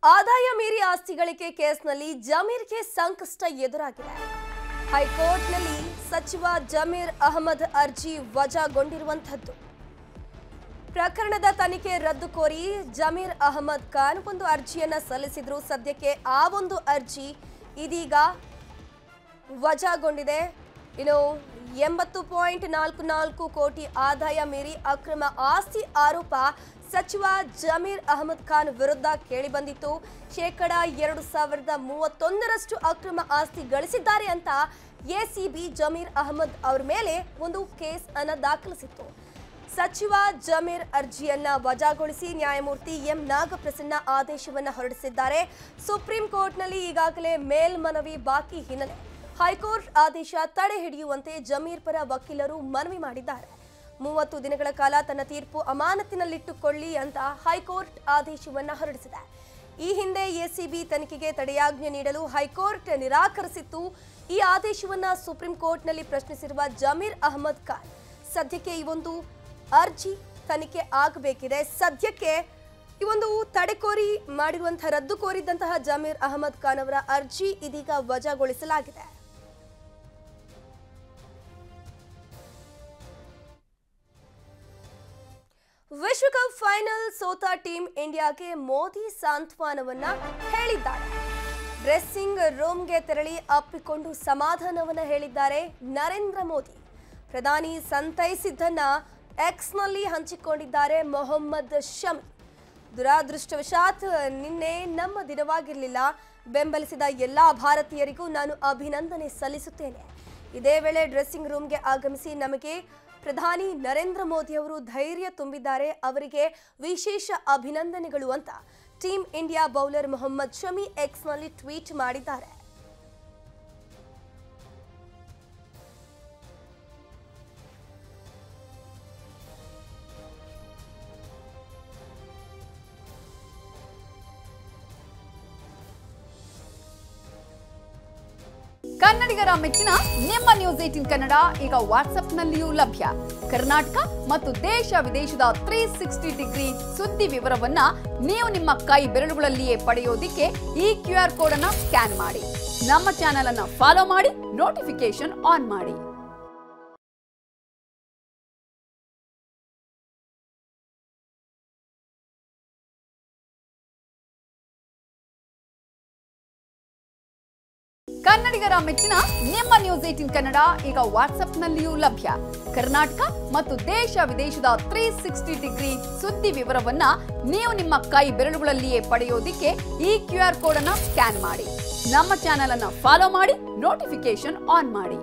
ಆದಾಯ ಮೀರಿ ಆಸ್ತಿ ಗಳಿಕೆ ಕೇಸ್ನಲ್ಲಿ ಜಮೀರ್ಗೆ ಸಂಕಷ್ಟ ಎದುರಾಗಿದೆ ಹೈಕೋರ್ಟ್ನಲ್ಲಿ ಸಚಿವ ಜಮೀರ್ ಅಹಮದ್ ಅರ್ಜಿ ವಜಾಗೊಂಡಿರುವಂಥದ್ದು ಪ್ರಕರಣದ ತನಿಖೆ ರದ್ದು ಕೋರಿ ಜಮೀರ್ ಅಹಮದ್ ಖಾನ್ ಒಂದು ಅರ್ಜಿಯನ್ನ ಸಲ್ಲಿಸಿದ್ರು ಸದ್ಯಕ್ಕೆ ಆ ಒಂದು ಅರ್ಜಿ ಇದೀಗ ವಜಾಗೊಂಡಿದೆ ಇನ್ನು ಎಂಬತ್ತು ಪಾಯಿಂಟ್ ನಾಲ್ಕು ನಾಲ್ಕು ಕೋಟಿ ಆದಾಯ ಮೀರಿ ಅಕ್ರಮ ಆಸ್ತಿ ಆರೋಪ ಸಚಿವ ಜಮೀರ್ ಅಹಮದ್ ಖಾನ್ ವಿರುದ್ಧ ಕೇಳಿಬಂದಿತ್ತು ಶೇಕಡ ಎರಡು ಸಾವಿರದ ಮೂವತ್ತೊಂದರಷ್ಟು ಅಕ್ರಮ ಆಸ್ತಿ ಗಳಿಸಿದ್ದಾರೆ ಅಂತ ಎಸಿಬಿ ಜಮೀರ್ ಅಹಮದ್ ಅವರ ಮೇಲೆ ಒಂದು ಕೇಸ್ ಅನ್ನ ದಾಖಲಿಸಿತ್ತು ಸಚಿವ ಜಮೀರ್ ಅರ್ಜಿಯನ್ನ ವಜಾಗೊಳಿಸಿ ನ್ಯಾಯಮೂರ್ತಿ ಎಂ ನಾಗಪ್ರಸನ್ನ ಆದೇಶವನ್ನ ಹೊರಡಿಸಿದ್ದಾರೆ ಸುಪ್ರೀಂ ಕೋರ್ಟ್ನಲ್ಲಿ ಈಗಾಗಲೇ ಮೇಲ್ಮನವಿ ಬಾಕಿ ಹಿನ್ನೆಲೆ ಹೈಕೋರ್ಟ್ ಆದೇಶ ತಡೆ ಹಿಡಿಯುವಂತೆ ಜಮೀರ್ ಪರ ವಕೀಲರು ಮನವಿ ಮಾಡಿದ್ದಾರೆ ಮೂವತ್ತು ದಿನಗಳ ಕಾಲ ತನ್ನ ತೀರ್ಪು ಅಮಾನತಿನಲ್ಲಿಟ್ಟುಕೊಳ್ಳಿ ಅಂತ ಹೈಕೋರ್ಟ್ ಆದೇಶವನ್ನ ಹೊರಡಿಸಿದೆ ಈ ಹಿಂದೆ ಎಸಿಬಿ ತನಿಖೆಗೆ ತಡೆಯಾಜ್ಞೆ ನೀಡಲು ಹೈಕೋರ್ಟ್ ನಿರಾಕರಿಸಿತ್ತು ಈ ಆದೇಶವನ್ನ ಸುಪ್ರೀಂ ಕೋರ್ಟ್ನಲ್ಲಿ ಪ್ರಶ್ನಿಸಿರುವ ಜಮೀರ್ ಅಹಮದ್ ಖಾನ್ ಸದ್ಯಕ್ಕೆ ಈ ಒಂದು ಅರ್ಜಿ ತನಿಖೆ ಆಗಬೇಕಿದೆ ಸದ್ಯಕ್ಕೆ ಈ ಒಂದು ತಡೆ ಕೋರಿ ಮಾಡಿರುವಂತಹ ರದ್ದು ಕೋರಿದ್ದಂತಹ ಜಮೀರ್ ಅಹಮದ್ ಖಾನ್ ಅವರ ಅರ್ಜಿ ಇದೀಗ ವಜಾಗೊಳಿಸಲಾಗಿದೆ ವಿಶ್ವಕಪ್ ಫೈನಲ್ ಸೋತ ಟೀಮ್ ಇಂಡಿಯಾಗೆ ಮೋದಿ ಸಾಂತ್ವನವನ್ನ ಹೇಳಿದ್ದಾರೆ ಡ್ರೆಸ್ಸಿಂಗ್ ರೂಮ್ಗೆ ತೆರಳಿ ಅಪ್ಪಿಕೊಂಡು ಸಮಾಧಾನವನ್ನ ಹೇಳಿದ್ದಾರೆ ನರೇಂದ್ರ ಮೋದಿ ಪ್ರಧಾನಿ ಸಂತೈಸಿದ್ದನ್ನ ಎಕ್ಸ್ನಲ್ಲಿ ಹಂಚಿಕೊಂಡಿದ್ದಾರೆ ಮೊಹಮ್ಮದ್ ಶಮಿ ದುರಾದೃಷ್ಟವಶಾತ್ ನಿನ್ನೆ ನಮ್ಮ ದಿನವಾಗಿರಲಿಲ್ಲ ಬೆಂಬಲಿಸಿದ ಎಲ್ಲಾ ಭಾರತೀಯರಿಗೂ ನಾನು ಅಭಿನಂದನೆ ಸಲ್ಲಿಸುತ್ತೇನೆ ಇದೇ ವೇಳೆ ಡ್ರೆಸ್ಸಿಂಗ್ ರೂಮ್ಗೆ ಆಗಮಿಸಿ ನಮಗೆ ಪ್ರಧಾನಿ ನರೇಂದ್ರ ಮೋದಿ ಅವರು ಧೈರ್ಯ ತುಂಬಿದ್ದಾರೆ ಅವರಿಗೆ ವಿಶೇಷ ಅಭಿನಂದನೆಗಳು ಅಂತ team India bowler Mohammed Shami ಎಕ್ಸ್ನಲ್ಲಿ ಟ್ವೀಟ್ ಮಾಡಿದ್ದಾರೆ ಕನ್ನಡಿಗರ ಮೆಚ್ಚಿನ ನಿಮ್ಮ ನ್ಯೂಸ್ ಏಟಿನ್ ಕನ್ನಡ ಈಗ ವಾಟ್ಸ್ಆಪ್ನಲ್ಲಿಯೂ ಲಭ್ಯ ಕರ್ನಾಟಕ ಮತ್ತು ದೇಶ ವಿದೇಶದ ತ್ರೀ ಸಿಕ್ಸ್ಟಿ ಡಿಗ್ರಿ ಸುದ್ದಿ ವಿವರವನ್ನ ನೀವು ನಿಮ್ಮ ಕೈ ಬೆರಳುಗಳಲ್ಲಿಯೇ ಪಡೆಯೋದಿಕ್ಕೆ ಈ ಕ್ಯೂ ಆರ್ ಕೋಡ್ ಅನ್ನ ಸ್ಕ್ಯಾನ್ ಮಾಡಿ ನಮ್ಮ ಚಾನೆಲ್ ಅನ್ನ ಫಾಲೋ ಮಾಡಿ ನೋಟಿಫಿಕೇಶನ್ ಆನ್ ಮಾಡಿ ಕನ್ನಡಿಗರ ಮೆಚ್ಚಿನ ನಿಮ್ಮ ನ್ಯೂಸ್ ಏಟಿನ್ ಕನ್ನಡ ಈಗ ವಾಟ್ಸ್ಆಪ್ನಲ್ಲಿಯೂ ಲಭ್ಯ ಕರ್ನಾಟಕ ಮತ್ತು ದೇಶ ವಿದೇಶದ ತ್ರೀ ಸಿಕ್ಸ್ಟಿ ಡಿಗ್ರಿ ಸುದ್ದಿ ವಿವರವನ್ನ ನೀವು ನಿಮ್ಮ ಕೈ ಬೆರಳುಗಳಲ್ಲಿಯೇ ಪಡೆಯೋದಿಕ್ಕೆ ಈ ಕ್ಯೂ ಆರ್ ಕೋಡ್ ಅನ್ನ ಸ್ಕ್ಯಾನ್ ಮಾಡಿ ನಮ್ಮ ಚಾನೆಲ್ ಅನ್ನ ಫಾಲೋ ಮಾಡಿ ನೋಟಿಫಿಕೇಶನ್ ಆನ್ ಮಾಡಿ